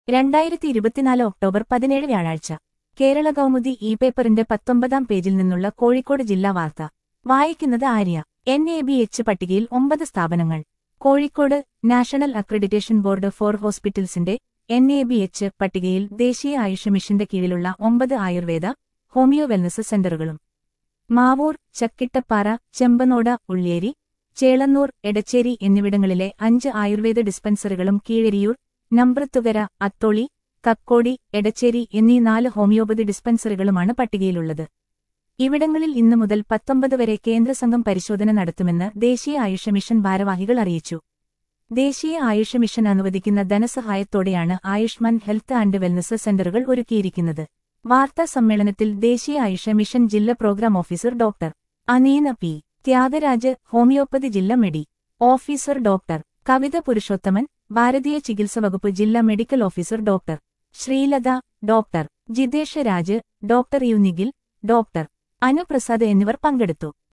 രണ്ടായിരത്തി ഇരുപത്തിനാല് ഒക്ടോബർ പതിനേഴ് വ്യാഴാഴ്ച കേരള കൗമുദി ഇ പേപ്പറിന്റെ പത്തൊമ്പതാം പേജിൽ നിന്നുള്ള കോഴിക്കോട് ജില്ലാ വാർത്ത വായിക്കുന്നത് Arya N A B H പട്ടികയിൽ ഒമ്പത് സ്ഥാപനങ്ങൾ Kozhikode national accreditation board for ഹോസ്പിറ്റൽസിന്റെ എൻ എ ബി എച്ച് പട്ടികയിൽ ദേശീയ ആയുഷ് മിഷന്റെ കീഴിലുള്ള ഒമ്പത് ആയുർവേദ ഹോമിയോ വെൽനസ് സെന്ററുകളും മാവൂർ ചക്കിട്ടപ്പാറ ചെമ്പനോട് ഉള്ളിയേരി ചേളന്നൂർ എടച്ചേരി എന്നിവിടങ്ങളിലെ അഞ്ച് ആയുർവേദ ഡിസ്പെൻസറികളും കീഴരിയൂർ നമ്പ്രത്തുകര അത്തോളി കക്കോടി എടച്ചേരി എന്നീ നാല് ഹോമിയോപ്പതി ഡിസ്പെൻസറികളുമാണ് പട്ടികയിലുള്ളത് ഇവിടങ്ങളിൽ ഇന്നു മുതൽ പത്തൊമ്പത് വരെ കേന്ദ്രസംഘം പരിശോധന നടത്തുമെന്ന് ദേശീയ ആയുഷ മിഷൻ ഭാരവാഹികൾ അറിയിച്ചു ദേശീയ ആയുഷ മിഷൻ അനുവദിക്കുന്ന ധനസഹായത്തോടെയാണ് ആയുഷ്മാൻ ഹെൽത്ത് ആൻഡ് വെൽനസ് സെന്ററുകൾ ഒരുക്കിയിരിക്കുന്നത് വാർത്താ സമ്മേളനത്തിൽ ദേശീയ ആയുഷ മിഷൻ ജില്ലാ programme officer doctor Aneena P Thyagaraj homoeopathy ജില്ലാ medi officer doctor Kavitha Purushothaman ഭാരതീയ ചികിത്സ വകുപ്പ് ജില്ലാ medical officer doctor Sreelatha doctor Jithesh Raj doctor U Nikhil doctor Anuprasad എന്നിവർ പങ്കെടുത്തു